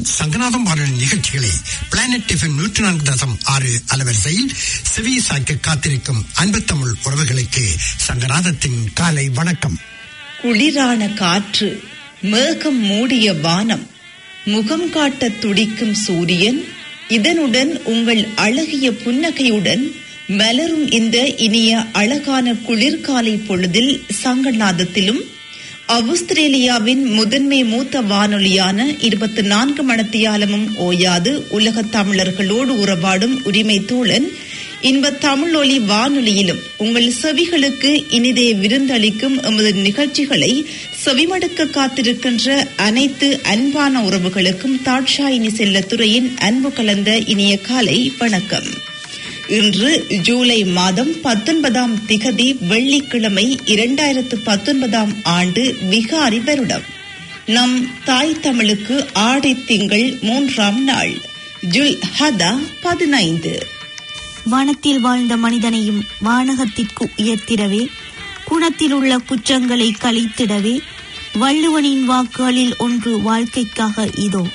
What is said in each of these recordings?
சங்கநாதம் வானொலி நிகழ்ச்சிகளை planet FM நூற்றி நான்கு தசம் ஆறு அலவரிசையில் செவி சாய்க்க காத்திருக்கும் அன்பு தமிழ் உறவுகளுக்கு சங்கநாதத்தின் காலை வணக்கம் குளிரான காற்று மேகம் மூடிய வானம் முகம் காட்ட துடிக்கும் சூரியன் இதனுடன் உங்கள் அழகிய புன்னகையுடன் மலரும் இந்த இனிய அழகான குளிர்காலை பொழுதில் சங்கநாதத்திலும் ஆஸ்திரேலியாவின் முதன்மை மூத்த வானொலியான இருபத்தி நான்கு மணத்தியாலமும் ஓயாது உலக தமிழர்களோடு உறவாடும் உரிமை தோழன் இன்ப தமிழொலி வானொலியிலும் உங்கள் செவிகளுக்கு இனிதே விருந்தளிக்கும் எமது நிகழ்ச்சிகளை செவிமடுக்க காத்திருக்கின்ற அனைத்து அன்பான உறவுகளுக்கும் தாட்சாயினி செல்லத்துறையின் அன்பு கலந்த இனிய காலை வணக்கம் இன்று ஜூலை மாதம் பத்தொன்பதாம் திகதி வெள்ளிக்கிழமை இரண்டாயிரத்து பத்தொன்பதாம் ஆண்டு விகாரி வருடம் நம் தாய் தமிழுக்கு ஆடி திங்கள் மூன்றாம் நாள் ஜுல் ஹதா பதினைந்து வானத்தில் வாழ்ந்த மனிதனையும் வானகத்திற்கு உயர்த்திடவே குணத்தில் உள்ள குற்றங்களை கழித்திடவே வள்ளுவனின் வாக்குகளில் ஒன்று வாழ்க்கைக்காக இதோ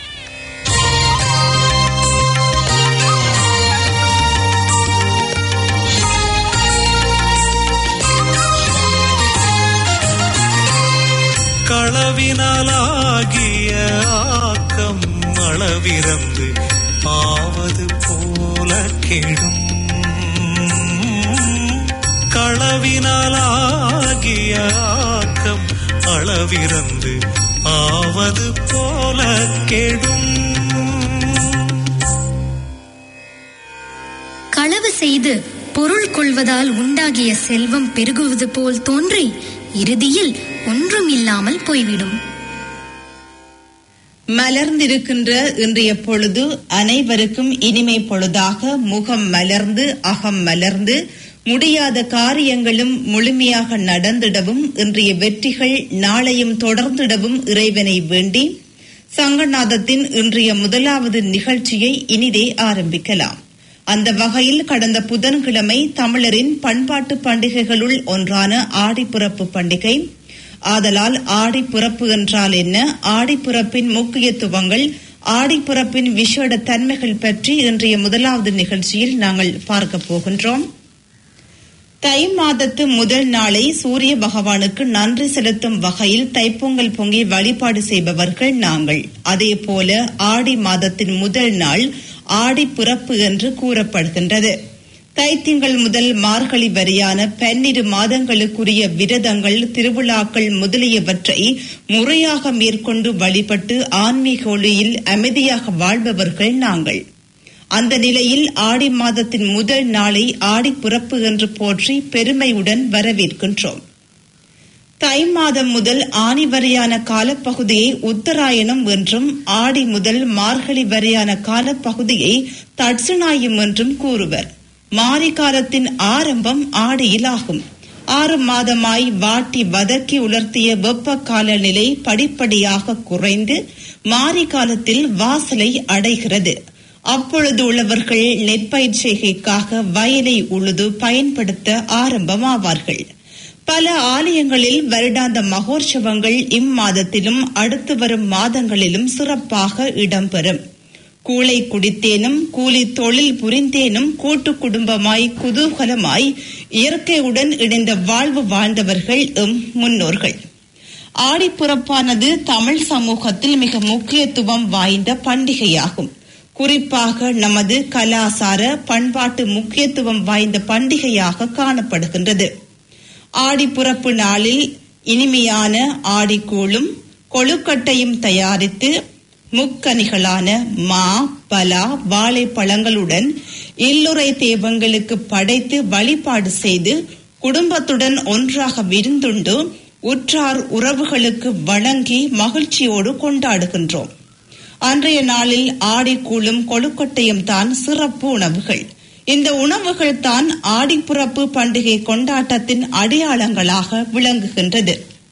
களவினாலாகிய ஆக்கம் அளவிறந்து ஆவது போல கெடும் களவினாலாகிய ஆக்கம் அளவிறந்து ஆவது போல கெடும் களவு செய்து பொருள் கொள்வதால் உண்டாகிய செல்வம் பெருகுவது போல் தோன்றி இறுதியில் ஒன்றும் இல்லாமல் போய்விடும் மலர்ந்திருக்கின்ற இன்றைய பொழுது அனைவருக்கும் இனிமை பொழுதாக முகம் மலர்ந்து அகம் மலர்ந்து முடியாத காரியங்களும் முழுமையாக நடந்திடவும் இன்றைய வெற்றிகள் நாளையும் தொடர்ந்திடவும் இறைவனை வேண்டி சங்கநாதத்தின் இன்றைய முதலாவது நிகழ்ச்சியை இனிதே ஆரம்பிக்கலாம் அந்த வகையில் கடந்த புதன்கிழமை தமிழரின் பண்பாட்டு பண்டிகைகளுள் ஒன்றான ஆடிப்பிறப்பு பண்டிகை ஆதலால் ஆடிப்பிறப்பு என்றால் என்ன ஆடிப்பிறப்பின் முக்கியத்துவங்கள் ஆடிப்பிறப்பின் விசேட தன்மைகள் பற்றி இன்றைய முதலாவது நிகழ்ச்சியில் நாங்கள் பார்க்க போகின்றோம் தை மாதத்து முதல் நாளை சூரிய பகவானுக்கு நன்றி செலுத்தும் வகையில் தைப்பொங்கல் பொங்கி வழிபாடு செய்பவர்கள் நாங்கள் அதே போல ஆடி மாதத்தின் முதல் நாள் ஆடி பிறப்பு என்று கூறப்படுகின்றது தைத்திங்கள் முதல் மார்கழி வரையான பன்னிரு மாதங்களுக்குரிய விரதங்கள் திருவிழாக்கள் முதலியவற்றை முறையாக மேற்கொண்டு வழிபட்டு ஆன்மீக ஒளியில் அமைதியாக வாழ்பவர்கள் நாங்கள் அந்த நிலையில் ஆடி மாதத்தின் முதல் நாளை ஆடி பிறப்பு என்று போற்றி பெருமையுடன் வரவேற்கின்றோம் தை மாதம் முதல் ஆணி வரையான காலப்பகுதியை உத்தராயணம் என்றும் ஆடி முதல் மார்கழி வரையான காலப்பகுதியை தட்சிணாயம் என்றும் கூறுவர் மாரி காலத்தின் ஆரம்பம் ஆடியில் ஆகும் ஆறு மாதமாய் வாட்டி வதக்கி உலர்த்திய வெப்ப காலநிலை படிப்படியாக குறைந்து மாரி காலத்தில் வாசலை அடைகிறது அப்பொழுது உள்ளவர்கள் நெற்பயிர் செய்கைக்காக வயலை உழுது பயன்படுத்த ஆரம்பமாவார்கள் பல ஆலயங்களில் வருடாந்த மகோற்சவங்கள் இம்மாதத்திலும் அடுத்து வரும் மாதங்களிலும் சிறப்பாக இடம்பெறும் கூளை குடித்தேனும் கூலி தொழில் புரிந்தேனும் கூட்டு குடும்பமாய் குதூகலமாய் இயற்கையுடன் இணைந்த வாழ்வு வாழ்ந்தவர்கள் எம் முன்னோர்கள் ஆடிப்புறப்பானது தமிழ் சமூகத்தில் மிக முக்கியத்துவம் வாய்ந்த பண்டிகையாகும் குறிப்பாக நமது கலாசார பண்பாட்டு முக்கியத்துவம் வாய்ந்த பண்டிகையாக காணப்படுகின்றது ஆடிப்புறப்பு நாளில் இனிமையான ஆடிக்கூழும் கொழுக்கட்டையும் தயாரித்து முக்கனிகளான மா பலா வாழைப்பழங்களுடன் இல்லுறை தெய்வங்களுக்கு படைத்து வழிபாடு செய்து குடும்பத்துடன் ஒன்றாக விருந்துண்டு உற்றார் உறவுகளுக்கு வழங்கி மகிழ்ச்சியோடு கொண்டாடுகின்றோம் அன்றைய நாளில் ஆடிக்கூழும் கொழுக்கட்டையும் தான் சிறப்பு உணவுகள் இந்த உணவுகள் தான் ஆடிப்புறப்பு பண்டிகை கொண்டாட்டத்தின் அடையாளங்களாக விளங்குகின்றது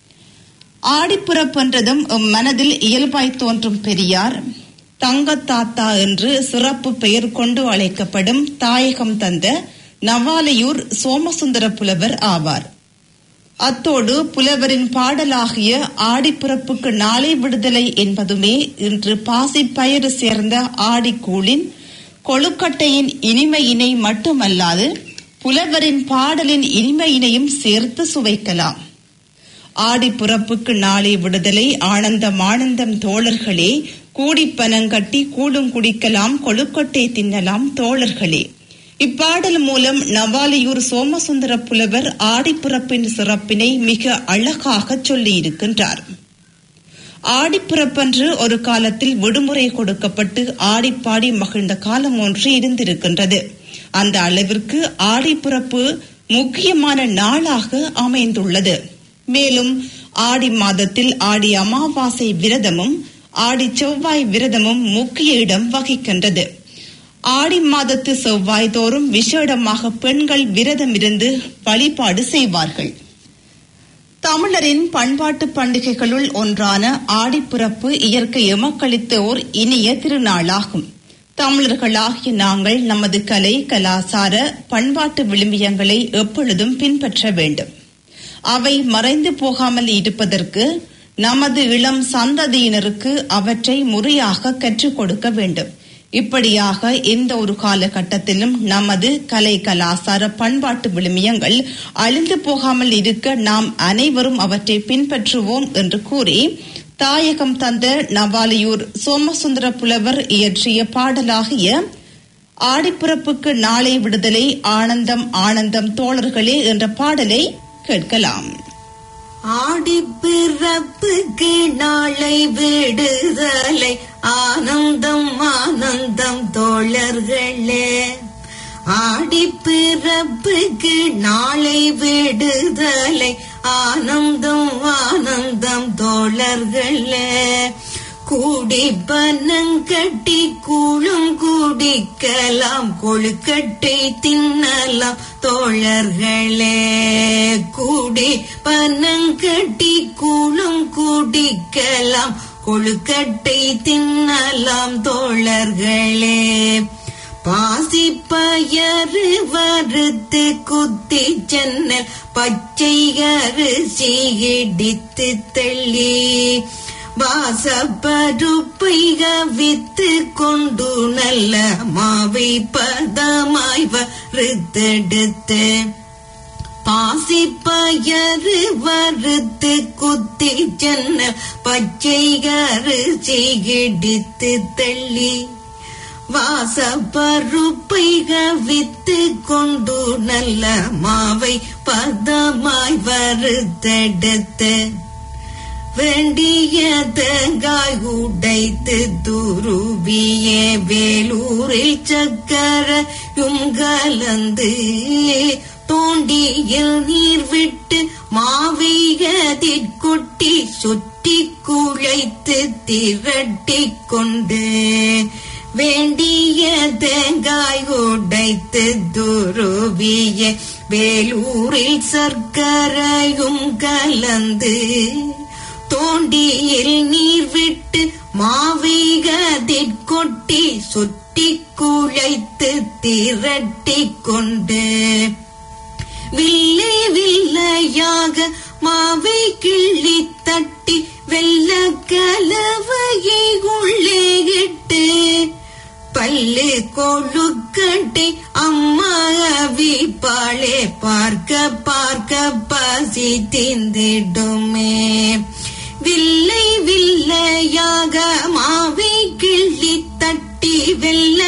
ஆடிப்புறப்பென்றதும் மனதில் இயல்பாய் தோன்றும் பெரியார் தங்கத்தாத்தா என்று சிறப்பு பெயர் கொண்டு அழைக்கப்படும் தாயகம் தந்த நவாலையூர் சோமசுந்தர புலவர் ஆவார் அத்தோடு புலவரின் பாடலாகிய ஆடிப்பிறப்புக்கு நாளை விடுதலை என்பதுமே இன்று பாசிப்பயிறு சேர்ந்த ஆடிக்கூழின் கொழுக்கட்டையின் இனிமையினை மட்டுமல்லாது புலவரின் பாடலின் இனிமையினையும் சேர்த்து சுவைக்கலாம் ஆடி பிறப்புக்கு நாளை விடுதலை ஆனந்தம் ஆனந்தம் தோழர்களே கூடிப்பனங்கட்டி கூடும் குடிக்கலாம் கொழுக்கட்டை தின்னலாம் தோழர்களே இப்பாடல் மூலம் நவாலியூர் சோமசுந்தர புலவர் ஆடிப்பிறப்பின் சிறப்பினை மிக அழகாக சொல்லியிருக்கின்றார் ஆடிப்பிறப்பன்று ஒரு காலத்தில் விடுமுறை கொடுக்கப்பட்டு ஆடிப்பாடி மகிழ்ந்த காலம் ஒன்று இருந்திருக்கின்றது அந்த அளவிற்கு ஆடிப்பிறப்பு முக்கியமான நாளாக அமைந்துள்ளது மேலும் ஆடி மாதத்தில் ஆடி அமாவாசை விரதமும் ஆடி செவ்வாய் விரதமும் முக்கிய இடம் வகிக்கின்றது ஆடி மாதத்து செவ்வாய் தோறும் விசேடமாக பெண்கள் விரதம் இருந்து வழிபாடு செய்வார்கள் தமிழரின் பண்பாட்டு பண்டிகைகளுள் ஒன்றான ஆடிப்பிறப்பு இயற்கை எமக்களித்த ஓர் இனிய திருநாளாகும் தமிழர்களாகிய நாங்கள் நமது கலை கலாசார பண்பாட்டு விளிம்பியங்களை எப்பொழுதும் பின்பற்ற வேண்டும் அவை மறைந்து போகாமல் இருப்பதற்கு நமது இளம் சந்ததியினருக்கு அவற்றை முறையாக கற்றுக் கொடுக்க வேண்டும் இப்படியாக எந்த ஒரு காலகட்டத்திலும் நமது கலை கலாசார பண்பாட்டு விழுமியங்கள் அழிந்து போகாமல் இருக்க நாம் அனைவரும் அவற்றை பின்பற்றுவோம் என்று கூறி தாயகம் தந்த நவாலியூர் சோமசுந்தர புலவர் இயற்றிய பாடலாகிய ஆடிப்பிறப்புக்கு நாளை விடுதலை ஆனந்தம் ஆனந்தம் தோழர்களே என்ற பாடலை கேட்கலாம் ஆடிப்பிறப்புக்கு நாளை விடுதலை ஆனந்தம் ஆனந்தம் தோழர்களே ஆடிப்பிறப்புக்கு நாளை விடுதலை ஆனந்தம் ஆனந்தம் தோழர்களே கூடி பனங்கட்டி கூழும் குடிக்கலாம் கொழுக்கட்டை தின்னலாம் தோழர்களே கூடி பனங்கட்டி கூழும் குடிக்கலாம் கொழுக்கட்டை தின்னலாம் தோழர்களே பாசி பயறு வறுத்து குத்தி சென்னல் பச்சை அரிசி இடித்து தள்ளி வாசப்பருப்பை வித்து கொண்டு நல்ல மாவை பதமாய் வறுத்தெடுத்து பாசி பயறு வறுத்து குத்தி சென்ன பச்சை அரிசி இடித்து தள்ளி வாசப்பருப்பை வித்து கொண்டு நல்ல மாவை பதமாய் வறுத்தெடுத்து வேண்டிய தேங்காய் உடைத்து துருவியே வேலூரில் சக்கரையும் கலந்து தோண்டியில் நீர் விட்டு மாவிகதிற் கொட்டி சுற்றி குழைத்து திரட்டி கொண்டு வேண்டிய தேங்காய் உடைத்து துருவிய வேலூரில் சர்க்கரையும் கலந்து தோண்டியில் நீர் விட்டு மாவிகதிற் கொட்டி சுற்றி குழைத்து திரட்டி கொண்டு வில்லை வில்லையாக மாவை கிள்ளி தட்டி வெள்ள கலவையை உள்ளே இட்டு பல்லு கொழுக்கட்டை அம்மா அவிப்பாளே பார்க்க பார்க்க பசி தீந்திடுமே வில்லை வில்லையாக மாவை கிள்ளி தட்டி வெள்ள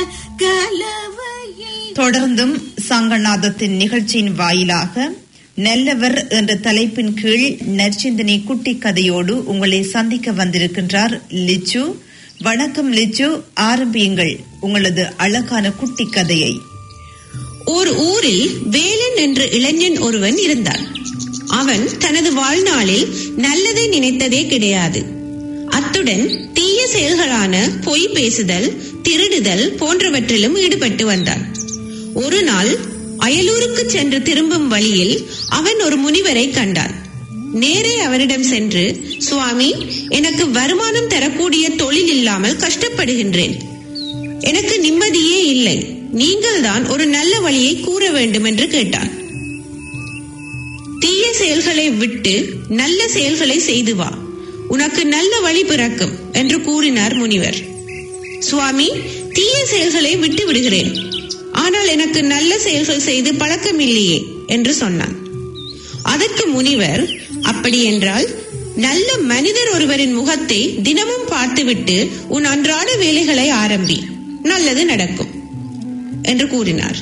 கலவையை தொடர்ந்தும் சங்கநாதத்தின் நிகழ்ச்சியின் வாயிலாக நல்லவர் என்ற தலைப்பின் கீழ் நற்சிந்தனை குட்டி கதையோடு உங்களை சந்திக்க வந்திருக்கின்றார் லிச்சு வணக்கம் லிச்சு ஆரம்பியுங்கள் உங்களது அழகான குட்டி கதையை ஓர் ஊரில் வேலன் என்ற இளைஞன் ஒருவன் இருந்தான் அவன் தனது வாழ்நாளில் நல்லதை நினைத்ததே கிடையாது அத்துடன் தீய செயல்களான பொய் பேசுதல் திருடுதல் போன்றவற்றிலும் ஈடுபட்டு வந்தான் ஒரு நாள் அயலூருக்கு சென்று திரும்பும் வழியில் அவன் ஒரு முனிவரை கண்டான் நேரே அவரிடம் சென்று சுவாமி எனக்கு வருமானம் தரக்கூடிய தொழில் இல்லாமல் கஷ்டப்படுகின்றேன் எனக்கு நிம்மதியே இல்லை நீங்கள் தான் ஒரு நல்ல வழியை கூற வேண்டும் என்று கேட்டான் தீய செயல்களை விட்டு நல்ல செயல்களை செய்து வா உனக்கு நல்ல வழி பிறக்கும் என்று கூறினார் முனிவர் சுவாமி தீய செயல்களை விட்டு விடுகிறேன் ஆனால் எனக்கு நல்ல செயல்கள் செய்து பழக்கம் இல்லையே என்று சொன்னான் அதற்கு முனிவர் அப்படி என்றால் நல்ல மனிதர் ஒருவரின் முகத்தை தினமும் பார்த்துவிட்டு உன் அன்றாட வேலைகளை ஆரம்பி நல்லது நடக்கும் என்று கூறினார்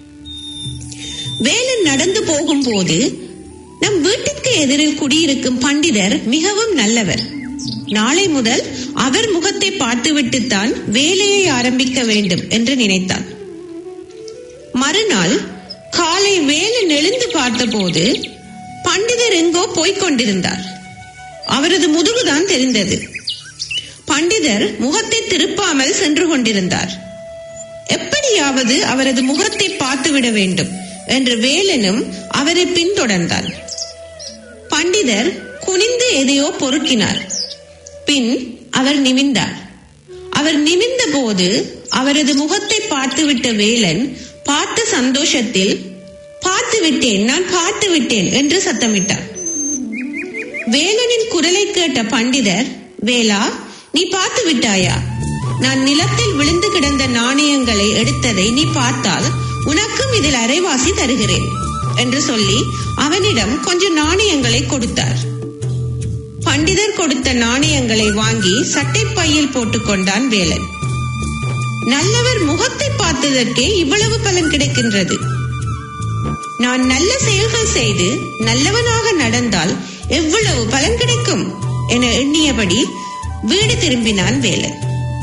வேலன் நடந்து போகும்போது நம் வீட்டிற்கு எதிரில் குடியிருக்கும் பண்டிதர் மிகவும் நல்லவர் நாளை முதல் அவர் முகத்தை பார்த்துவிட்டுத்தான் வேலையை ஆரம்பிக்க வேண்டும் என்று நினைத்தான் மறுநாள் காலை வேலன் எழுந்து பார்த்தபோது பண்டிதர் எங்கோ போய்க் கொண்டிருந்தார் அவரது முதுகுதான் தெரிந்தது பண்டிதர் முகத்தை திருப்பாமல் சென்று கொண்டிருந்தார் எப்படியாவது அவரது முகத்தை பார்த்துவிட வேண்டும் என்று வேலனும் அவரை பின்தொடர்ந்தார் பண்டிதர் குனிந்து எதையோ பொறுக்கினார் பின் அவர் நிமிந்தார் அவர் நிமிந்த போது அவரது முகத்தை பார்த்துவிட்ட வேலன் பார்த்த சந்தோஷத்தில் பார்த்து விட்டேன் நான் பார்த்து விட்டேன் என்று சத்தமிட்டார் வேலனின் குரலை கேட்ட பண்டிதர் வேலா நீ பார்த்து விட்டாயா நான் நிலத்தில் விழுந்து கிடந்த நாணயங்களை எடுத்ததை நீ பார்த்தால் உனக்கும் இதில் அரைவாசி தருகிறேன் என்று சொல்லி அவனிடம் கொஞ்சம் நாணயங்களை கொடுத்தார் பண்டிதர் கொடுத்த நாணயங்களை வாங்கி சட்டை பையில் போட்டுக்கொண்டான் வேலன் நல்லவர் முகத்தை பார்த்ததற்கே இவ்வளவு பலன் கிடைக்கின்றது நான் நல்ல செயல்கள் செய்து நல்லவனாக நடந்தால் எவ்வளவு பலன் கிடைக்கும் என எண்ணியபடி வீடு திரும்பினான் வேலன்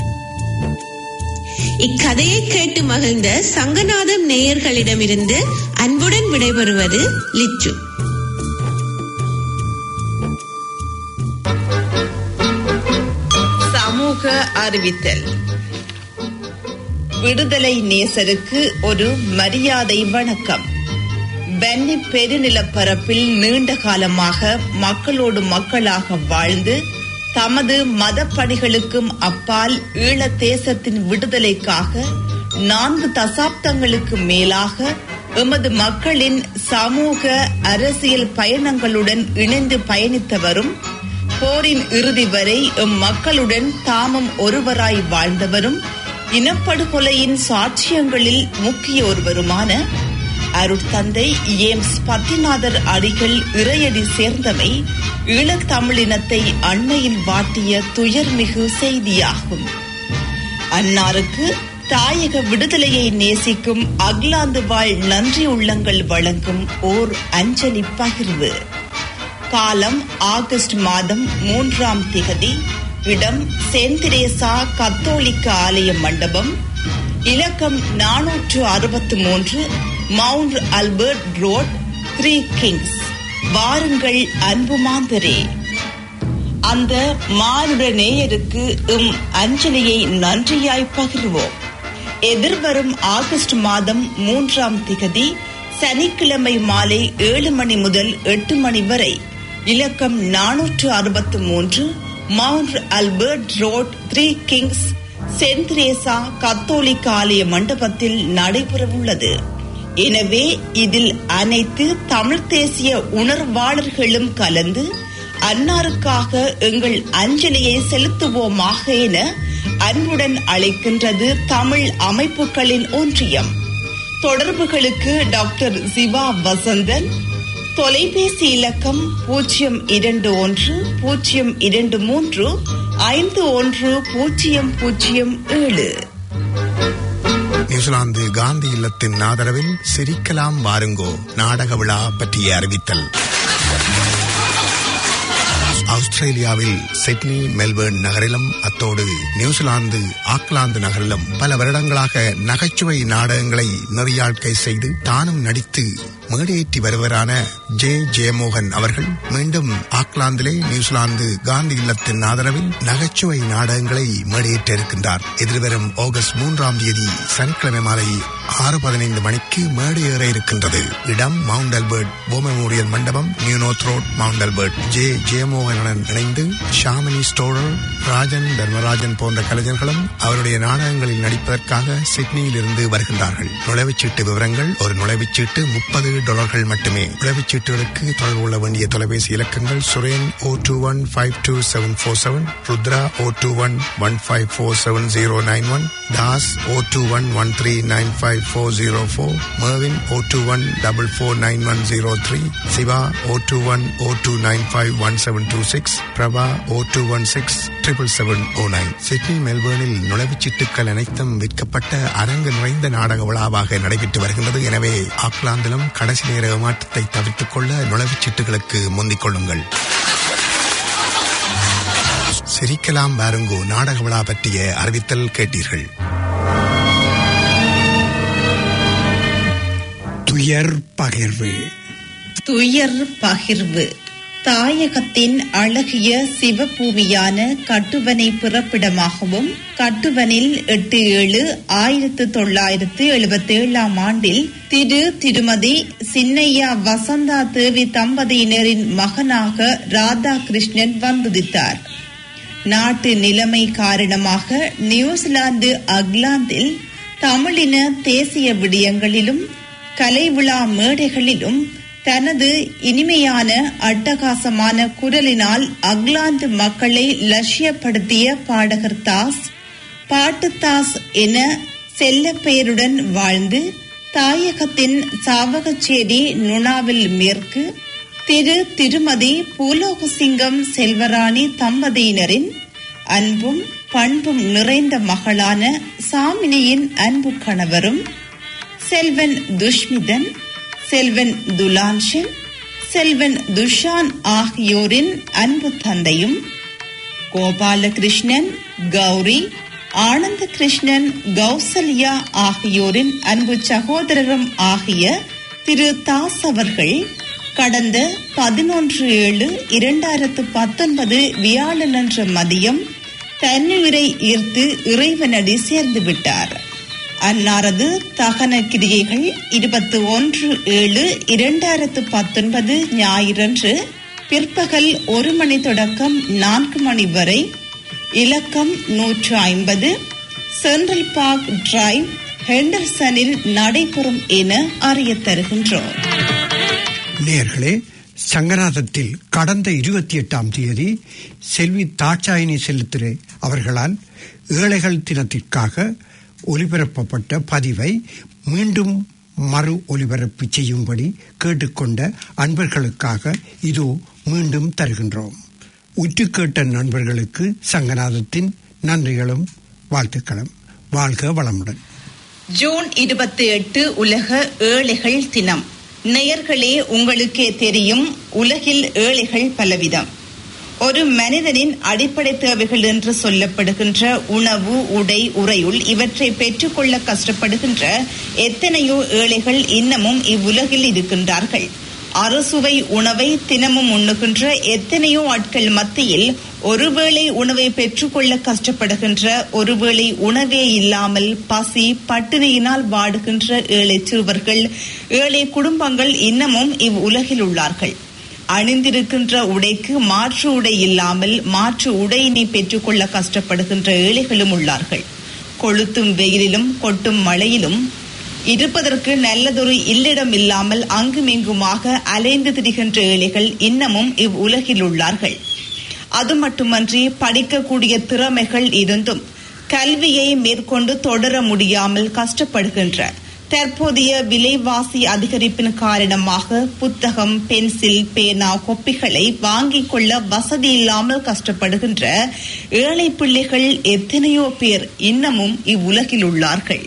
இக்கதையை கேட்டு மகிழ்ந்த சங்கநாதம் நேயர்களிடமிருந்து அன்புடன் விடைபெறுவது லிச்சு சமூக அறிவித்தல் விடுதலை நேசருக்கு ஒரு மரியாதை வணக்கம் பென்னி பெருநிலப்பரப்பில் நீண்ட காலமாக மக்களோடு மக்களாக வாழ்ந்து தமது மதப்பணிகளுக்கும் அப்பால் ஈழத் தேசத்தின் விடுதலைக்காக நான்கு தசாப்தங்களுக்கு மேலாக எமது மக்களின் சமூக அரசியல் பயணங்களுடன் இணைந்து பயணித்தவரும் போரின் இறுதி வரை எம் மக்களுடன் தாமும் ஒருவராய் வாழ்ந்தவரும் இனப்படுகொலையின் சாட்சியங்களில் முக்கிய ஒருவருமான அருட்தந்தை ஏம்ஸ் பத்திநாதர் அடிகள் இறையடி சேர்ந்தமை ஈழத்தமிழினத்தை அண்மையில் வாட்டிய துயர்மிகு செய்தியாகும் அன்னாருக்கு தாயக விடுதலையை நேசிக்கும் அகிலாந்து வாழ் நன்றி உள்ளங்கள் வழங்கும் ஓர் அஞ்சலி பகிர்வு காலம் ஆகஸ்ட் மாதம் மூன்றாம் திகதி இடம் சென்ட் தெரேசா கத்தோலிக்க ஆலய மண்டபம் இலக்கம் நானூற்று அறுபத்து மூன்று mount Albert road three kings வாருங்கள் அன்பு மாந்தரே அந்த மானுட நேயருக்கு எம் அஞ்சலியை நன்றியாய் பகிர்வோம் எதிர்வரும் ஆகஸ்ட் மாதம் மூன்றாம் திகதி சனிக்கிழமை மாலை ஏழு மணி முதல் எட்டு மணி வரை இலக்கம் நானூற்று அறுபத்து மூன்று mount Albert road three kings saint Teresa கத்தோலிக்க ஆலய மண்டபத்தில் நடைபெறவுள்ளது எனவே இதில் அனைத்து தமிழ் தேசிய உணர்வாளர்களும் கலந்து அன்னாருக்காக எங்கள் அஞ்சலியை செலுத்துவோமாக என அன்புடன் அழைக்கின்றது தமிழ் அமைப்புகளின் ஒன்றியம் தொடர்புகளுக்கு டாக்டர் சிவா வசந்தன் தொலைபேசி இலக்கம் பூஜ்ஜியம் இரண்டு ஒன்று பூஜ்ஜியம் இரண்டு மூன்று ஐந்து ஒன்று பூஜ்ஜியம் பூஜ்ஜியம் ஏழு நியூசிலாந்து காந்தி இல்லத்தின் ஆதரவில் சிரிக்கலாம் வாருங்கோ நாடக விழா பற்றிய அறிவித்தல் ஆஸ்திரேலியாவில் சிட்னி மெல்பர்ன் நகரிலும் அத்தோடு நியூசிலாந்து ஆக்லாந்து நகரிலும் பல வருடங்களாக நகைச்சுவை நாடகங்களை நெறியாழ்க்கை செய்து தானும் நடித்து மேடையேற்றி வருவரான ஜே ஜெயமோகன் அவர்கள் மீண்டும் ஆக்லாந்திலே நியூசிலாந்து காந்தி இல்லத்தின் ஆதரவில் நகைச்சுவை நாடகங்களை மேடையேற்ற இருக்கின்றார் எதிர்வரும் ஆகஸ்ட் மூன்றாம் தேதி சனிக்கிழமை மாலை ஆறு பதினைந்து மணிக்கு மேடை ஏற இருக்கின்றது இடம் மவுண்ட் அல்பர்ட் போ மெமோரியல் மண்டபம் new north road mount Albert J ஜெயமோகனுடன் இணைந்து ஷாமினி ஸ்டோரர் ராஜன் தர்மராஜன் போன்ற கலைஞர்களும் அவருடைய நாடகங்களில் நடிப்பதற்காக சிட்னியில் இருந்து வருகின்றார்கள் நுழைவுச்சீட்டு விவரங்கள் ஒரு நுழைவுச்சீட்டு முப்பது ஏழு டாலர்கள் மட்டுமே உழவுச்சீட்டுகளுக்கு தொடர்பு கொள்ள வேண்டிய தொலைபேசி இலக்கங்கள் Suren O two one five two seven four seven Rudra O two one one five four seven zero nine one Das O two one one three nine five four zero four Marvin O two one double four nine one zero three Siva O two one O two nine five one seven two six Prabha O two one six triple seven O nine Sydney மெல்பர்னில் நுழைவுச்சீட்டுக்கள் அனைத்தும் விற்கப்பட்ட அரங்கு நிறைந்த நாடக விழாவாக நடைபெற்று வருகின்றது எனவே ஆக்லாந்திலும் கடைசி நேர ஏமாற்றத்தை தவிர்த்துக் கொள்ள நுழைவுச்சீட்டுகளுக்கு முந்திக் கொள்ளுங்கள் சிரிக்கலாம் பாருங்கோ நாடக விழா பற்றிய அறிவித்தல் கேட்டீர்கள் துயர் பகிர்வு துயர் பகிர்வு தாயகத்தின் அழகிய சிவபூமியான கட்டுவனை பிறப்பிடமாகவும் கட்டுவனில் எட்டு ஏழு ஆயிரத்து தொள்ளாயிரத்து எழுபத்தி ஏழாம் ஆண்டில் திரு திருமதி சின்னையா வசந்தா தேவி தம்பதியினரின் மகனாக ராதாகிருஷ்ணன் வந்துதித்தார் நாட்டு நிலைமை காரணமாக நியூசிலாந்து அக்லாந்தில் தமிழின தேசிய விடயங்களிலும் கலை விழா மேடைகளிலும் தனது இனிமையான அட்டகாசமான குரலினால் அக்லாந்து மக்களை லட்சியப்படுத்திய பாடகர் தாஸ் பாட்டு தாஸ் என செல்ல பெயருடன் வாழ்ந்து தாயகத்தின் சாவகச்சேரி நுணாவில் மேற்கு திரு திருமதி பூலோகசிங்கம் செல்வராணி தம்பதியினரின் அன்பும் பண்பும் நிறைந்த மகளான சாமினியின் அன்பு கணவரும் செல்வன் துஷ்மிதன் செல்வன் துலான்ஷன் செல்வன் துஷான் ஆகியோரின் அன்பு தந்தையும் கோபாலகிருஷ்ணன் கௌரி ஆனந்த கிருஷ்ணன் கௌசல்யா ஆகியோரின் அன்பு சகோதரரும் ஆகிய திரு தாஸ் அவர்கள் கடந்த பதினொன்று ஏழு இரண்டாயிரத்து பத்தொன்பது வியாழனன்று மதியம் தன்னுயிரை ஈர்த்து இறைவனடி சேர்ந்து விட்டார் அன்னாரது தகன கிரியைகள் இருபத்தி ஒன்று ஏழு இரண்டாயிரத்து பத்தொன்பது ஞாயிறன்று பிற்பகல் ஒரு மணி தொடக்கம் நான்கு மணி வரை இலக்கம் நூற்று ஐம்பது சென்ட்ரல் பார்க் டிரைவ் ஹெண்டர்சனில் நடைபெறும் என அறிய தருகின்றோம் நேர்களே சங்கநாதத்தில் கடந்த இருபத்தி எட்டாம் தேதி செல்வி தாட்சாயினி செல்லுத்துறை அவர்களால் ஏழைகள் தினத்திற்காக ஒலிபரப்பப்பட்ட பதிவை மீண்டும் மறு ஒலிபரப்பு செய்யும்படி கேட்டுக்கொண்ட அன்பர்களுக்காக இதோ மீண்டும் தருகின்றோம் உற்று கேட்ட நண்பர்களுக்கு சங்கநாதத்தின் நன்றிகளும் வாழ்த்துக்களும் வாழ்க வளமுடன் ஜூன் இருபத்தி எட்டு உலக ஏழைகள் தினம் நேயர்களே உங்களுக்கே தெரியும் உலகில் ஏழைகள் பலவிதம் ஒரு மனிதனின் அடிப்படை தேவைகள் என்று சொல்லப்படுகின்ற உணவு உடை உறையுள் இவற்றை பெற்றுக்கொள்ள கஷ்டப்படுகின்ற எத்தனையோ ஏழைகள் இன்னமும் இவ்வுலகில் இருக்கின்றார்கள் அறுசுவை உணவை தினமும் உண்ணுகின்ற எத்தனையோ ஆட்கள் மத்தியில் ஒருவேளை உணவை பெற்றுக்கொள்ள கஷ்டப்படுகின்ற ஒருவேளை உணவே இல்லாமல் பசி பட்டினியினால் வாடுகின்ற ஏழை சிறுவர்கள் ஏழை குடும்பங்கள் இன்னமும் இவ் உலகில் உள்ளார்கள் அணிந்திருக்கின்ற உடைக்கு மாற்று உடை இல்லாமல் மாற்று உடையினை பெற்றுக்கொள்ள கஷ்டப்படுகின்ற ஏழைகளும் உள்ளார்கள் கொளுத்தும் வெயிலிலும் கொட்டும் மழையிலும் இருப்பதற்கு நல்லதொரு இல்லிடம் இல்லாமல் அங்குமிங்குமாக அலைந்து திரிகின்ற ஏழைகள் இன்னமும் இவ் உலகில் உள்ளார்கள் அது மட்டுமன்றி படிக்கக்கூடிய திறமைகள் இருந்தும் கல்வியை மேற்கொண்டு தொடர முடியாமல் கஷ்டப்படுகின்ற தற்போதைய விலைவாசி அதிகரிப்பின் காரணமாக புத்தகம் பென்சில் பேனா கொப்பிகளை வாங்கிக் கொள்ள வசதி இல்லாமல் கஷ்டப்படுகின்ற ஏழை பிள்ளைகள் எத்தனையோ பேர் இன்னமும் இவ்வுலகில் உள்ளார்கள்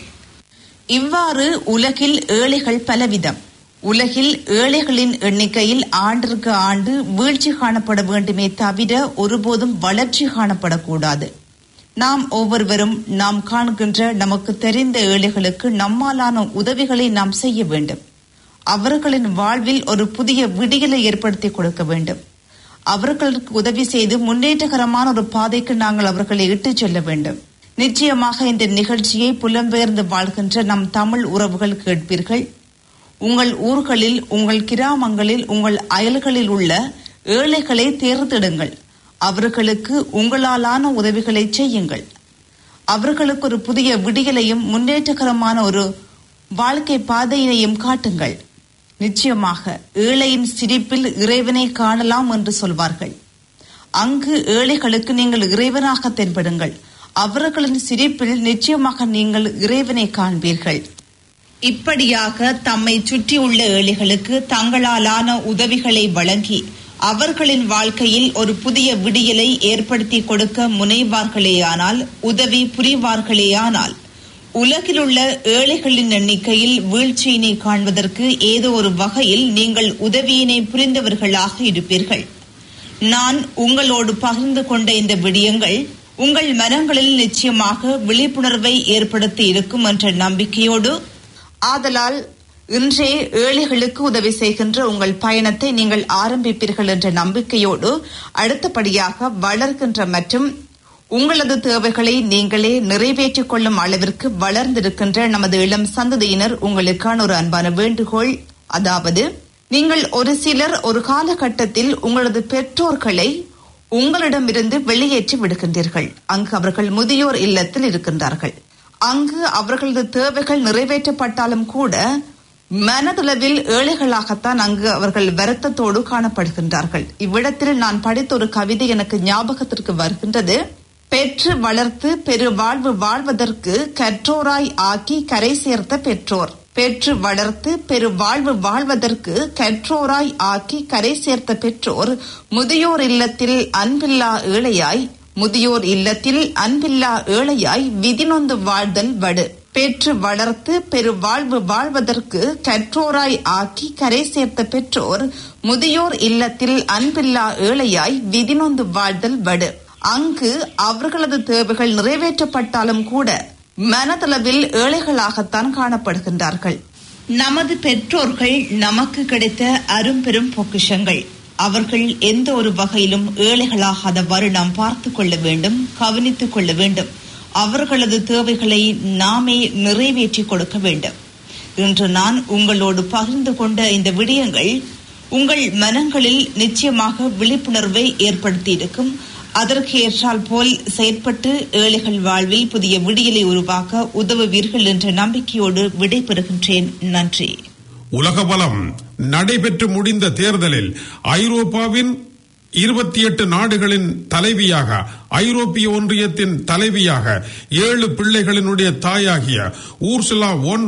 இவ்வாறு உலகில் ஏழைகள் பலவிதம் உலகில் ஏழைகளின் எண்ணிக்கையில் ஆண்டிற்கு ஆண்டு வீழ்ச்சி காணப்பட வேண்டுமே தவிர ஒருபோதும் வளர்ச்சி காணப்படக்கூடாது நாம் ஒவ்வொருவரும் நாம் காண்கின்ற நமக்கு தெரிந்த ஏழைகளுக்கு நம்மாலான உதவிகளை நாம் செய்ய வேண்டும் அவர்களின் வாழ்வில் ஒரு புதிய விடியலை ஏற்படுத்தி கொடுக்க வேண்டும் அவர்களுக்கு உதவி செய்து முன்னேற்றகரமான ஒரு பாதைக்கு நாங்கள் அவர்களை இட்டுச் செல்ல வேண்டும் நிச்சயமாக இந்த நிகழ்ச்சியை புலம்பெயர்ந்து வாழ்கின்ற நம் தமிழ் உறவுகள் கேட்பீர்கள் உங்கள் ஊர்களில் உங்கள் கிராமங்களில் உங்கள் அயல்களில் உள்ள ஏழைகளை தேர்ந்தெடுங்கள் அவர்களுக்கு உங்களாலான உதவிகளை செய்யுங்கள் அவர்களுக்கு ஒரு புதிய விடியலையும் முன்னேற்றகரமான ஒரு வாழ்க்கை பாதையினையும் காட்டுங்கள் நிச்சயமாக ஏழையின் சிரிப்பில் இறைவனை காணலாம் என்று சொல்வார்கள் அங்கு ஏழைகளுக்கு நீங்கள் இறைவனாக தென்படுங்கள் அவர்களின் சிரிப்பில் நிச்சயமாக நீங்கள் இறைவனை காண்பீர்கள் இப்படியாக தம்மை சுற்றியுள்ள ஏழைகளுக்கு தங்களாலான உதவிகளை வழங்கி அவர்களின் வாழ்க்கையில் ஒரு புதிய விடியலை ஏற்படுத்தி கொடுக்க முனைவார்களேயானால் உதவி புரிவார்களேயானால் உலகிலுள்ள ஏழைகளின் எண்ணிக்கையில் வீழ்ச்சியினை காண்பதற்கு ஏதோ ஒரு வகையில் நீங்கள் உதவியினை புரிந்தவர்களாக இருப்பீர்கள் நான் உங்களோடு பகிர்ந்து கொண்ட இந்த விடயங்கள் உங்கள் மனங்களில் நிச்சயமாக விழிப்புணர்வை ஏற்படுத்தி இருக்கும் என்ற நம்பிக்கையோடு ஆதலால் இன்றே ஏழைகளுக்கு உதவி செய்கின்ற உங்கள் பயணத்தை நீங்கள் ஆரம்பிப்பீர்கள் என்ற நம்பிக்கையோடு அடுத்தபடியாக வளர்கின்ற மற்றும் உங்களது தேவைகளை நீங்களே நிறைவேற்றிக் கொள்ளும் அளவிற்கு வளர்ந்திருக்கின்ற நமது இளம் சந்ததியினர் உங்களுக்கான ஒரு அன்பான வேண்டுகோள் அதாவது நீங்கள் ஒரு சிலர் ஒரு காலகட்டத்தில் உங்களது பெற்றோர்களை உங்களிடமிருந்து வெளியேற்றி விடுகின்றீர்கள் அங்கு அவர்கள் முதியோர் இல்லத்தில் இருக்கின்றார்கள் அங்கு அவர்களது தேவைகள் நிறைவேற்றப்பட்டாலும் கூட மனதளவில் ஏழைகளாகத்தான் அங்கு அவர்கள் வருத்தத்தோடு காணப்படுகின்றார்கள் இவ்விடத்தில் நான் படித்த ஒரு கவிதை எனக்கு ஞாபகத்திற்கு வருகின்றது பெற்று வளர்த்து பெரு வாழ்வு வாழ்வதற்கு கற்றோராய் ஆக்கி கரை சேர்த்த பெற்றோர் பெற்று வளர்த்து பெரு வாழ்வு வாழ்வதற்கு கற்றோராய் ஆக்கி கரை சேர்த்த பெற்றோர் முதியோர் இல்லத்தில் அன்பில்லா ஏழையாய் முதியோர் இல்லத்தில் அன்பில்லா ஏழையாய் விதினொந்து வாழ்தல் வடு பெற்று வளர்த்து பெரு வாழ்வு வாழ்வதற்கு கற்றோராய் ஆக்கி கரை சேர்த்த பெற்றோர் முதியோர் இல்லத்தில் அன்பில்லா ஏழையாய் விதினொந்து வாழ்தல் வடு அங்கு அவர்களது தேவைகள் நிறைவேற்றப்பட்டாலும் கூட மனதளவில் ஏழைகளாகத்தான் காணப்படுகின்றார்கள் நமது பெற்றோர்கள் நமக்கு கிடைத்த அரும்பெரும் பொக்கிஷங்கள் அவர்கள் எந்த ஒரு வகையிலும் ஏழைகளாகாதவாறு நாம் பார்த்து கொள்ள வேண்டும் கவனித்துக் கொள்ள வேண்டும் அவர்களது தேவைகளை நாமே நிறைவேற்றி கொடுக்க வேண்டும் இன்று நான் உங்களோடு பகிர்ந்து கொண்ட இந்த விடயங்கள் உங்கள் மனங்களில் நிச்சயமாக விழிப்புணர்வை ஏற்படுத்தி இருக்கும் அதற்கு ஏற்றால் போல் செயற்பட்டு ஏழைகள் வாழ்வில் புதிய விடியலை உருவாக்க உதவுவீர்கள் என்ற நம்பிக்கையோடு விடைபெறுகின்றேன் நன்றி உலக பலம் நடைபெற்று முடிந்த தேர்தலில் ஐரோப்பாவின் இருபத்தி எட்டு நாடுகளின் தலைவியாக ஐரோப்பிய ஒன்றியத்தின் தலைவியாக ஏழு பிள்ளைகளினுடைய தாயாகிய ஊர்சுலா ஒன்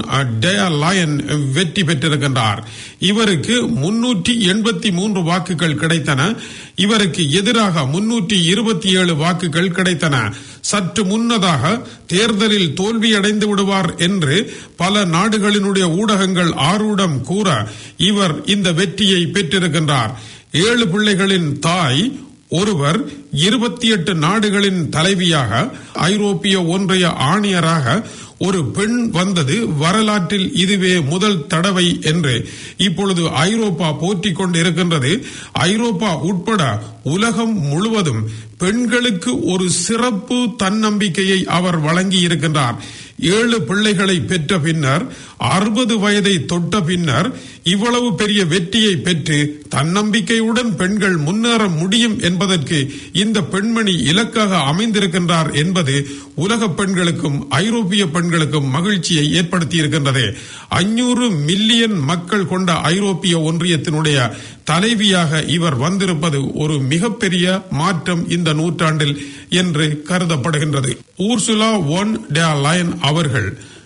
லயன் வெற்றி பெற்றிருக்கின்றார் இவருக்கு முன்னூற்றி எண்பத்தி மூன்று வாக்குகள் கிடைத்தன இவருக்கு எதிராக முன்னூற்றி இருபத்தி ஏழு வாக்குகள் கிடைத்தன சற்று முன்னதாக தேர்தலில் தோல்வியடைந்து விடுவார் என்று பல நாடுகளினுடைய ஊடகங்கள் ஆரூடம் கூற இவர் இந்த வெற்றியை பெற்றிருக்கின்றார் ஏழு பிள்ளைகளின் தாய் ஒருவர் இருபத்தி எட்டு நாடுகளின் தலைவியாக ஐரோப்பிய ஒன்றிய ஆணையராக ஒரு பெண் வந்தது வரலாற்றில் இதுவே முதல் தடவை என்று இப்பொழுது ஐரோப்பா போற்றிக் கொண்டிருக்கின்றது ஐரோப்பா உட்பட உலகம் முழுவதும் பெண்களுக்கு ஒரு சிறப்பு தன்னம்பிக்கையை அவர் வழங்கி இருக்கின்றார் ஏழு பிள்ளைகளை பெற்ற பின்னர் அறுபது வயதை தொட்ட பின்னர் இவ்வளவு பெரிய வெற்றியை பெற்று தன்னம்பிக்கையுடன் பெண்கள் முன்னேற முடியும் என்பதற்கு இந்த பெண்மணி இலக்காக அமைந்திருக்கின்றார் என்பது உலக பெண்களுக்கும் ஐரோப்பிய பெண்களுக்கும் மகிழ்ச்சியை ஏற்படுத்தி இருக்கின்றது அஞ்சூறு மில்லியன் மக்கள் கொண்ட ஐரோப்பிய ஒன்றியத்தினுடைய தலைவியாக இவர் வந்திருப்பது ஒரு மிகப்பெரிய மாற்றம் இந்த நூற்றாண்டில் என்று கருதப்படுகின்றது ஊர்சுலா ஒன் டே லயன் அவர்கள்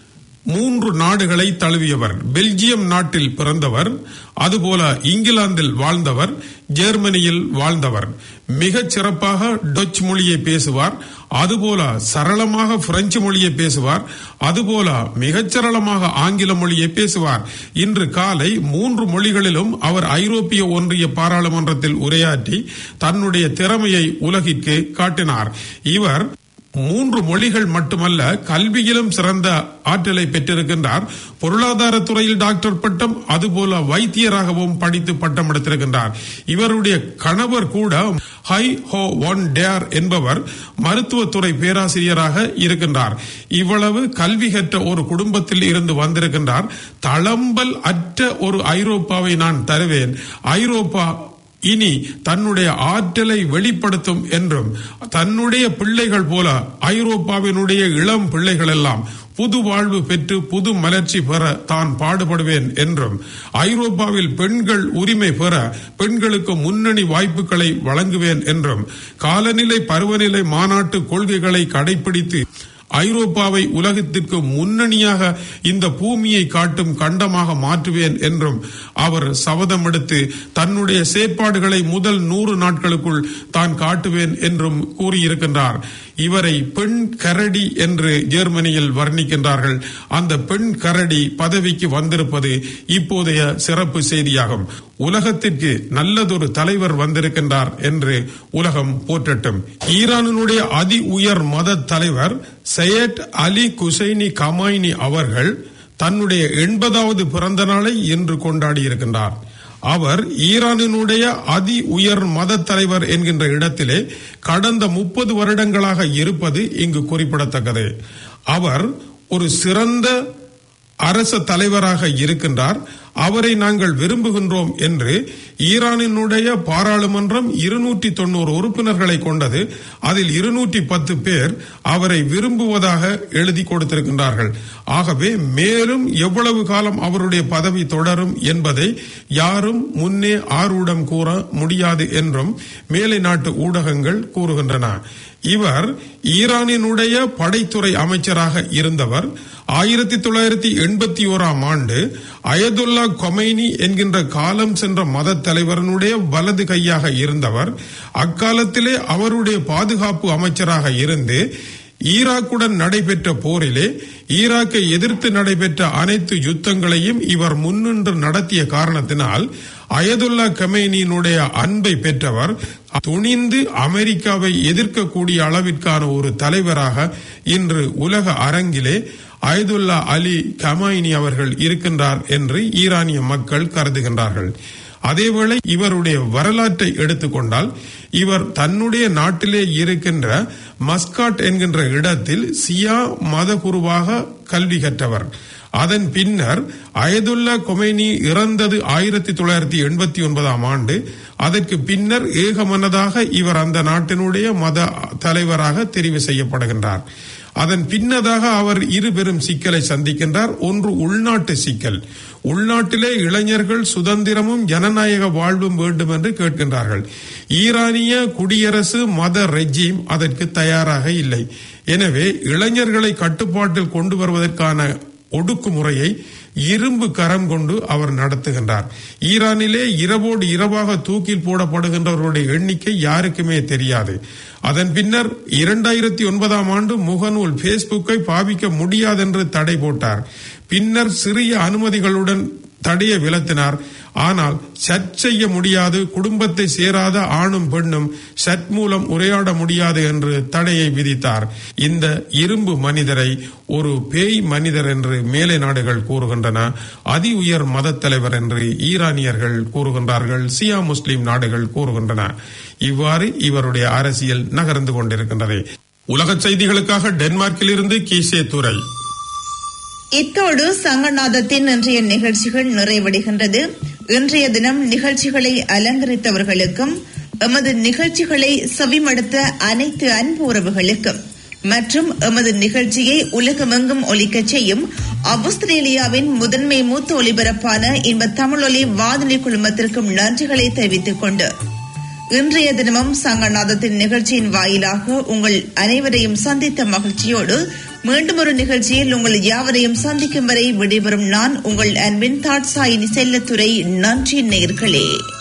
மூன்று நாடுகளை தழுவியவர் பெல்ஜியம் நாட்டில் பிறந்தவர் அதுபோல இங்கிலாந்தில் வாழ்ந்தவர் ஜெர்மனியில் வாழ்ந்தவர் மிகச் சிறப்பாக டச் மொழியை பேசுவார் அதுபோல சரளமாக பிரெஞ்சு மொழியை பேசுவார் அதுபோல மிகச் சரளமாக ஆங்கில மொழியை பேசுவார் இன்று காலை மூன்று மொழிகளிலும் அவர் ஐரோப்பிய ஒன்றிய பாராளுமன்றத்தில் உரையாற்றி தன்னுடைய திறமையை உலகிற்கு காட்டினார் இவர் மூன்று மொழிகள் மட்டுமல்ல கல்வியிலும் சிறந்த ஆற்றலை பெற்றிருக்கின்றார் பொருளாதார துறையில் டாக்டர் பட்டம் அதுபோல வைத்தியராகவும் படித்து பட்டம் எடுத்திருக்கின்றார் இவருடைய கணவர் கூட ஹை ஹோ ஒன் டேர் என்பவர் மருத்துவத்துறை பேராசிரியராக இருக்கின்றார் இவ்வளவு கல்வி கற்ற ஒரு குடும்பத்தில் இருந்து வந்திருக்கின்றார் தளம்பல் அற்ற ஒரு ஐரோப்பாவை நான் தருவேன் ஐரோப்பா இனி தன்னுடைய ஆற்றலை வெளிப்படுத்தும் என்றும் தன்னுடைய பிள்ளைகள் போல ஐரோப்பாவினுடைய இளம் பிள்ளைகள் எல்லாம் புது வாழ்வு பெற்று புது மலர்ச்சி பெற தான் பாடுபடுவேன் என்றும் ஐரோப்பாவில் பெண்கள் உரிமை பெற பெண்களுக்கு முன்னணி வாய்ப்புகளை வழங்குவேன் என்றும் காலநிலை பருவநிலை மாநாட்டு கொள்கைகளை கடைபிடித்து ஐரோப்பாவை உலகத்திற்கு முன்னணியாக இந்த பூமியை காட்டும் கண்டமாக மாற்றுவேன் என்றும் அவர் சபதம் எடுத்து தன்னுடைய செயற்பாடுகளை முதல் நூறு நாட்களுக்குள் தான் காட்டுவேன் என்றும் கூறியிருக்கின்றார் இவரை பெண் கரடி என்று ஜெர்மனியில் வர்ணிக்கின்றார்கள் அந்த பெண் கரடி பதவிக்கு வந்திருப்பது இப்போதைய சிறப்பு செய்தியாகும் உலகத்திற்கு நல்லதொரு தலைவர் வந்திருக்கின்றார் என்று உலகம் போற்றட்டும் ஈரானினுடைய அதி உயர் மத தலைவர் சையத் அலி குசைனி கமாயினி அவர்கள் தன்னுடைய எண்பதாவது பிறந்த நாளை இன்று கொண்டாடி இருக்கின்றார் அவர் ஈரானினுடைய அதி உயர் மத தலைவர் என்கின்ற இடத்திலே கடந்த முப்பது வருடங்களாக இருப்பது இங்கு குறிப்பிடத்தக்கது அவர் ஒரு சிறந்த அரச தலைவராக இருக்கின்றார் அவரை நாங்கள் விரும்புகின்றோம் என்று ஈரானினுடைய பாராளுமன்றம் இருநூற்றி தொண்ணூறு உறுப்பினர்களை கொண்டது அதில் இருநூற்றி பத்து பேர் அவரை விரும்புவதாக எழுதி கொடுத்திருக்கின்றார்கள் ஆகவே மேலும் எவ்வளவு காலம் அவருடைய பதவி தொடரும் என்பதை யாரும் முன்னே ஆர்வடம் கூற முடியாது என்றும் மேலை நாட்டு ஊடகங்கள் கூறுகின்றன இவர் ஈரானினுடைய படைத்துறை அமைச்சராக இருந்தவர் ஆயிரத்தி தொள்ளாயிரத்தி எண்பத்தி ஓராம் ஆண்டு அயதுல்லா கொமைனி என்கின்ற காலம் சென்ற மத தலைவரனுடைய வலது கையாக இருந்தவர் அக்காலத்திலே அவருடைய பாதுகாப்பு அமைச்சராக இருந்து ஈராக்குடன் நடைபெற்ற போரிலே ஈராக்கை எதிர்த்து நடைபெற்ற அனைத்து யுத்தங்களையும் இவர் முன்னின்று நடத்திய காரணத்தினால் அயதுல்லா கமேனியினுடைய அன்பை பெற்றவர் துணிந்து அமெரிக்காவை எதிர்க்கக்கூடிய அளவிற்கான ஒரு தலைவராக இன்று உலக அரங்கிலே அயதுல்லா அலி கமாயினி அவர்கள் இருக்கின்றார் என்று ஈரானிய மக்கள் கருதுகின்றார்கள் அதேவேளை இவருடைய வரலாற்றை எடுத்துக்கொண்டால் இவர் தன்னுடைய நாட்டிலே இருக்கின்ற மஸ்காட் என்கின்ற இடத்தில் சியா மதகுருவாக கல்வி கற்றவர் அதன் பின்னர் அயதுல்லா கொமைனி இறந்தது ஆயிரத்தி தொள்ளாயிரத்தி எண்பத்தி ஒன்பதாம் ஆண்டு அதற்கு பின்னர் ஏகமனதாக இவர் அந்த நாட்டினுடைய மத தலைவராக தெரிவு செய்யப்படுகின்றார் அதன் பின்னதாக அவர் இரு பெரும் சிக்கலை சந்திக்கின்றார் ஒன்று உள்நாட்டு சிக்கல் உள்நாட்டிலே இளைஞர்கள் சுதந்திரமும் ஜனநாயக வாழ்வும் வேண்டும் என்று கேட்கின்றார்கள் ஈரானிய குடியரசு மத ரெஜீம் அதற்கு தயாராக இல்லை எனவே இளைஞர்களை கட்டுப்பாட்டில் கொண்டு வருவதற்கான ஒடுக்குமுறையை இரும்பு கரம் கொண்டு அவர் நடத்துகின்றார் ஈரானிலே இரவோடு இரவாக தூக்கில் போடப்படுகின்றவர்களுடைய எண்ணிக்கை யாருக்குமே தெரியாது அதன் பின்னர் இரண்டாயிரத்தி ஒன்பதாம் ஆண்டு முகநூல் பேஸ்புக்கை பாவிக்க முடியாதென்று தடை போட்டார் பின்னர் சிறிய அனுமதிகளுடன் தடையை விலத்தினார் ஆனால் சட் செய்ய முடியாது குடும்பத்தை சேராத ஆணும் பெண்ணும் சட் மூலம் உரையாட முடியாது என்று தடையை விதித்தார் இந்த இரும்பு மனிதரை ஒரு பேய் மனிதர் என்று மேலை நாடுகள் கூறுகின்றன அதி உயர் மத தலைவர் என்று ஈரானியர்கள் கூறுகின்றார்கள் சியா முஸ்லிம் நாடுகள் கூறுகின்றன இவ்வாறு இவருடைய அரசியல் நகர்ந்து கொண்டிருக்கின்றது உலக செய்திகளுக்காக டென்மார்க்கில் இருந்து கீசே துறை இத்தோடு சங்கநாதத்தின் இன்றைய நிகழ்ச்சிகள் நிறைவடைகின்றது இன்றைய தினம் நிகழ்ச்சிகளை அலங்கரித்தவர்களுக்கும் எமது நிகழ்ச்சிகளை செவிமடுத்த அனைத்து அன்பு உறவுகளுக்கும் மற்றும் எமது நிகழ்ச்சியை உலகமெங்கும் ஒலிக்கச் செய்யும் ஆஸ்திரேலியாவின் முதன்மை மூத்த ஒலிபரப்பான இன்ப தமிழொலி வானொலி குழுமத்திற்கும் நன்றிகளை தெரிவித்துக் கொண்டு இன்றைய தினமும் சங்கநாதத்தின் நிகழ்ச்சியின் வாயிலாக உங்கள் அனைவரையும் சந்தித்த மகிழ்ச்சியோடு மீண்டும் ஒரு நிகழ்ச்சியில் உங்கள் யாவரையும் சந்திக்கும் வரை விடைபெறும் நான் உங்கள் அன்பின் தாட்சாயினி செல்லத்துறை நன்றி நேர்களே